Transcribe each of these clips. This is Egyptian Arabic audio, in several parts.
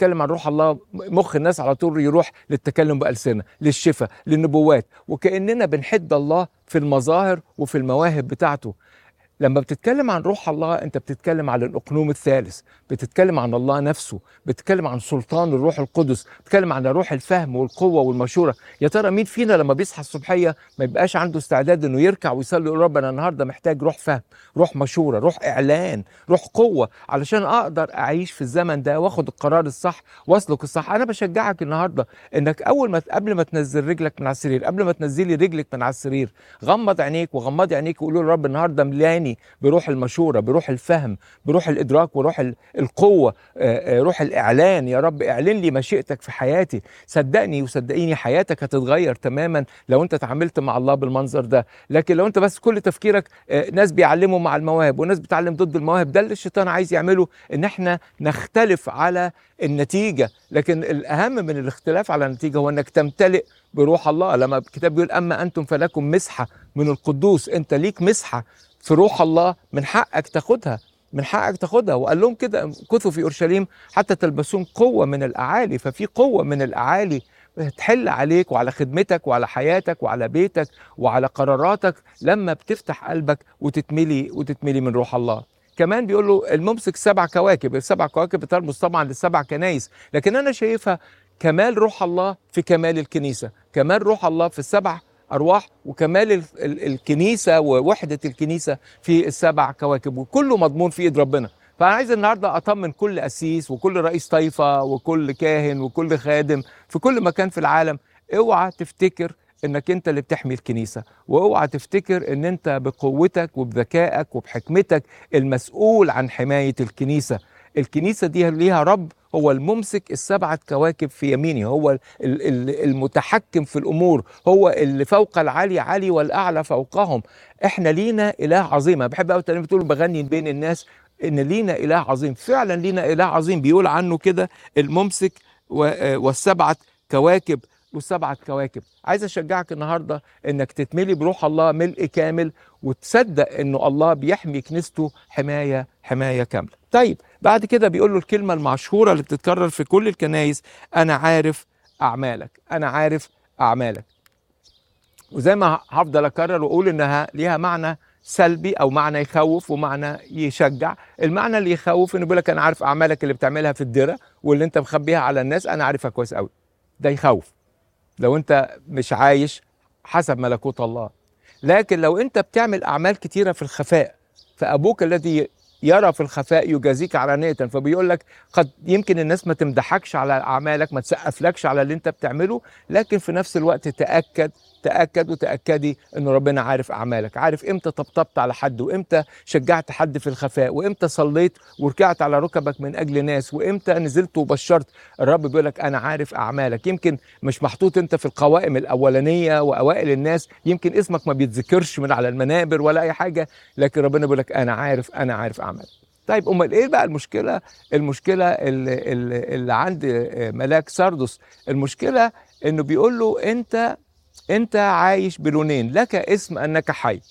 بتتكلم عن روح الله مخ الناس على طول يروح للتكلم بالسنه للشفاء للنبوات وكاننا بنحد الله في المظاهر وفي المواهب بتاعته لما بتتكلم عن روح الله انت بتتكلم عن الاقنوم الثالث بتتكلم عن الله نفسه بتتكلم عن سلطان الروح القدس بتتكلم عن روح الفهم والقوه والمشوره يا ترى مين فينا لما بيصحى الصبحيه ما يبقاش عنده استعداد انه يركع ويصلي يقول رب انا النهارده محتاج روح فهم روح مشوره روح اعلان روح قوه علشان اقدر اعيش في الزمن ده واخد القرار الصح واسلك الصح انا بشجعك النهارده انك اول ما قبل ما تنزل رجلك من على السرير قبل ما تنزلي رجلك من على السرير غمض عينيك وغمضي عينيك وقول له رب النهارده ملاني بروح المشوره بروح الفهم بروح الادراك وروح ال- القوه آه، آه، روح الاعلان يا رب اعلن لي مشيئتك في حياتي صدقني وصدقيني حياتك هتتغير تماما لو انت تعاملت مع الله بالمنظر ده لكن لو انت بس كل تفكيرك آه، ناس بيعلموا مع المواهب وناس بتعلم ضد المواهب ده اللي الشيطان عايز يعمله ان احنا نختلف على النتيجه لكن الاهم من الاختلاف على النتيجه هو انك تمتلئ بروح الله لما الكتاب بيقول اما انتم فلكم مسحه من القدوس انت ليك مسحه في روح الله من حقك تاخدها من حقك تاخدها وقال لهم كده كثوا في اورشليم حتى تلبسون قوه من الاعالي ففي قوه من الاعالي تحل عليك وعلى خدمتك وعلى حياتك وعلى بيتك وعلى قراراتك لما بتفتح قلبك وتتملي وتتملي من روح الله كمان بيقول له الممسك سبع كواكب السبع كواكب بترمز طبعا للسبع كنايس لكن انا شايفها كمال روح الله في كمال الكنيسه كمال روح الله في السبع ارواح وكمال ال- ال- الكنيسه ووحده الكنيسه في السبع كواكب وكله مضمون في ايد ربنا فانا عايز النهارده اطمن كل قسيس وكل رئيس طائفه وكل كاهن وكل خادم في كل مكان في العالم اوعى تفتكر انك انت اللي بتحمي الكنيسه واوعى تفتكر ان انت بقوتك وبذكائك وبحكمتك المسؤول عن حمايه الكنيسه الكنيسه دي ليها رب هو الممسك السبعه كواكب في يمينه هو ال- ال- المتحكم في الامور هو اللي فوق العالي عالي والاعلى فوقهم احنا لينا اله عظيم انا بحب قوي الترنيمه بتقول بغني بين الناس ان لينا اله عظيم فعلا لينا اله عظيم بيقول عنه كده الممسك و- آه، والسبعه كواكب والسبعه كواكب عايز اشجعك النهارده انك تتملي بروح الله ملء كامل وتصدق انه الله بيحمي كنيسته حمايه حمايه كامله طيب بعد كده بيقول له الكلمه المشهوره اللي بتتكرر في كل الكنايس انا عارف اعمالك انا عارف اعمالك وزي ما هفضل اكرر واقول انها ليها معنى سلبي او معنى يخوف ومعنى يشجع المعنى اللي يخوف انه بيقول لك انا عارف اعمالك اللي بتعملها في الدره واللي انت مخبيها على الناس انا عارفها كويس قوي ده يخوف لو انت مش عايش حسب ملكوت الله لكن لو انت بتعمل اعمال كتيره في الخفاء فابوك الذي يرى في الخفاء يجازيك علانية فبيقول لك قد يمكن الناس ما تمدحكش على اعمالك ما تسقفلكش على اللي انت بتعمله لكن في نفس الوقت تاكد تاكد وتاكدي ان ربنا عارف اعمالك عارف امتى طبطبت على حد وامتى شجعت حد في الخفاء وامتى صليت وركعت على ركبك من اجل ناس وامتى نزلت وبشرت الرب بيقول لك انا عارف اعمالك يمكن مش محطوط انت في القوائم الاولانيه واوائل الناس يمكن اسمك ما بيتذكرش من على المنابر ولا اي حاجه لكن ربنا بيقول لك انا عارف انا عارف اعمالك طيب امال ايه بقى المشكله المشكله اللي, اللي, اللي عند ملاك سردس المشكله انه بيقول له انت انت عايش بلونين لك اسم انك حي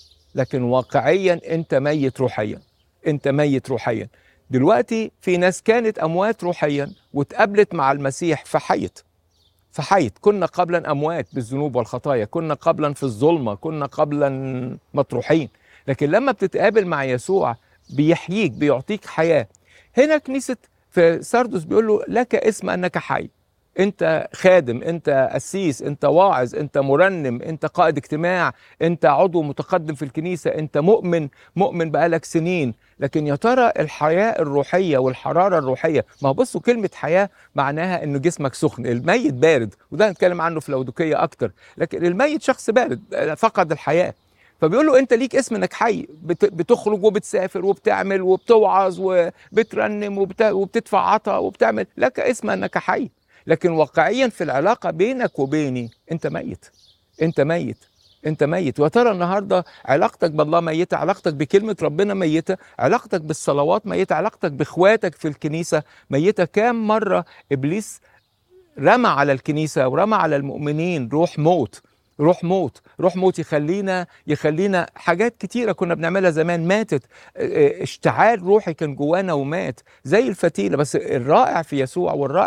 لكن واقعيا انت ميت روحيا انت ميت روحيا دلوقتي في ناس كانت اموات روحيا واتقابلت مع المسيح فحيت فحيت كنا قبلا اموات بالذنوب والخطايا كنا قبلا في الظلمه كنا قبلا مطروحين لكن لما بتتقابل مع يسوع بيحييك بيعطيك حياه هنا كنيسه في سردس بيقول له لك اسم انك حي انت خادم انت قسيس انت واعظ انت مرنم انت قائد اجتماع انت عضو متقدم في الكنيسه انت مؤمن مؤمن بقالك سنين لكن يا ترى الحياه الروحيه والحراره الروحيه ما هو بصوا كلمه حياه معناها انه جسمك سخن الميت بارد وده هنتكلم عنه في لودوكيه اكتر لكن الميت شخص بارد فقد الحياه فبيقول له انت ليك اسم انك حي بتخرج وبتسافر وبتعمل وبتوعظ وبترنم وبت... وبتدفع عطا وبتعمل لك اسم انك حي لكن واقعيا في العلاقه بينك وبيني انت ميت انت ميت انت ميت وترى النهارده علاقتك بالله ميته علاقتك بكلمه ربنا ميته علاقتك بالصلوات ميته علاقتك باخواتك في الكنيسه ميته كام مره ابليس رمى على الكنيسه ورمى على المؤمنين روح موت روح موت روح موت يخلينا يخلينا حاجات كتيره كنا بنعملها زمان ماتت اه، اه، اشتعال روحي كان جوانا ومات زي الفتيله بس الرائع في يسوع والرائع